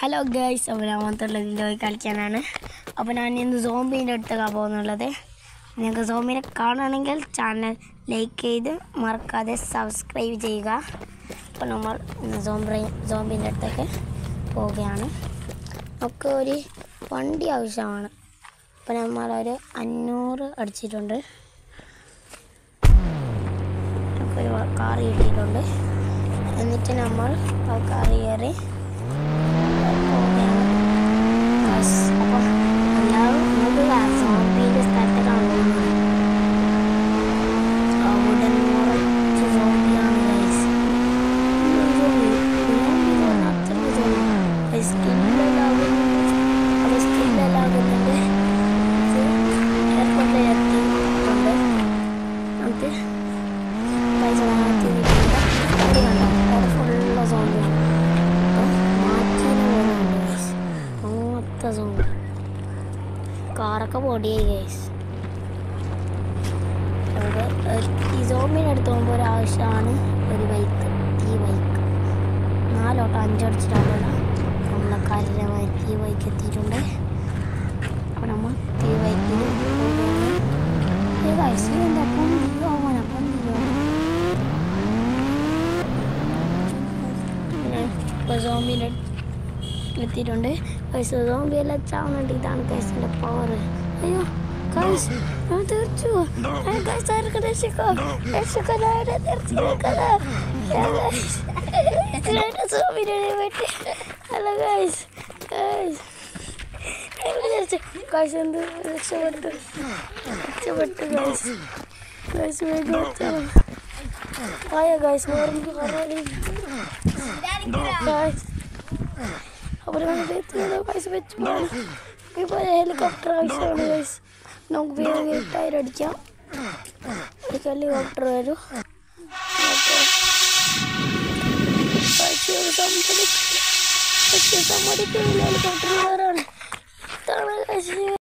hello guys അപ്പോൾ ഞാൻ വന്നിട്ടുള്ള വീഡിയോയിൽ കളിക്കാനാണ് അപ്പോൾ ഞാൻ ഇന്ന് സോംബീൻ്റെ അടുത്തൊക്കെ പോകുന്നുള്ളത് നിങ്ങൾക്ക് സോംബീനെ കാണുകയാണെങ്കിൽ ചാനൽ ലൈക്ക് ചെയ്ത് മറക്കാതെ സബ്സ്ക്രൈബ് ചെയ്യുക അപ്പോൾ നമ്മൾ ഇന്ന് സോംബ്ര സോംബീൻ്റെ അടുത്തൊക്കെ പോവുകയാണ് നമുക്ക് ഒരു വണ്ടി ആവശ്യമാണ് അപ്പോൾ നമ്മളൊരു അഞ്ഞൂറ് അടിച്ചിട്ടുണ്ട് നമുക്കൊരു കാർ കിട്ടിയിട്ടുണ്ട് എന്നിട്ട് നമ്മൾ ആ കാർ കയറി പോവുകയാണ് Guys, അപ്പം എല്ലാവരും നോക്കുക സോംബിയുടെ സ്ഥലത്തേക്കാണ് പോകുന്നത് അവിടെ നിറച്ച് സോംബിയാണ് ഗൈസ് സ്കില്ലെല്ലാകുന്നുണ്ട് എയർപോർട്ടിൽ എത്തിയിട്ടുണ്ട് നമുക്ക് പൈസ എത്തിയിട്ടുണ്ട് അവിടെ കണ്ടോ അവിടെ ഫുള്ള് സോംബിയാണ് മാറ്റിന് പോകുന്നുണ്ട് ഗൈസ് മൊത്തം സോംബി കാറൊക്കെ പൊടിയായി ഗൈസ് അവിടെ ഈ സോമ്പിൻ്റെ അടുത്ത് പോകുമ്പോൾ ഒരു ആവശ്യമാണ് ഒരു ബൈക്ക് ഈ ബൈക്ക് നാലോട്ടോ അഞ്ചടിച്ചിട്ടാണ് നമ്മളെ കാര്യമായി ഈ ബൈക്ക് എത്തിയിട്ടുണ്ട് അപ്പോൾ നമ്മൾ ഈ ബൈക്കിൽ എന്താ പൊന്തിയോ അവന പൊന്തിയോ പിന്നെ ഇപ്പോൾ സോമ്പിൻ്റെ എത്തിയിട്ടുണ്ട് കൈസ് സോംബി എല്ലാം ചാവുന്നുണ്ട് ഇതാണ് കൈസിൻ്റെ പവർ അയ്യോ കൈസ് ഞാൻ തീർച്ചു കൈസ് ആർക്ക് രക്ഷിക്കോ രക്ഷിക്കോ ഞാൻ തീർച്ചിരിക്കണ സോംബിനെ പറ്റി അല്ല കൈസ് കൈസ് കൈസ് എന്ത് രക്ഷപ്പെട്ടു രക്ഷപ്പെട്ടു കൈസ് കൈസ് വേഗം ആയ കൈസ് ഓർമ്മ പറഞ്ഞു കൈസ് അവരാണ് എത്തിയത് പൈസ വെച്ച് പോകണം ഇപ്പോൾ ഹെലികോപ്റ്റർ ആവശ്യമാണ് ഗൈസ് നമുക്ക് വേഗം ടയർ അടിക്കാം ഒരു ഹെലികോപ്റ്റർ വരും സമ്മതിക്കില്ല ഹെലികോപ്റ്റർ വേറാണ് ഇതാണ് ഗൈസ്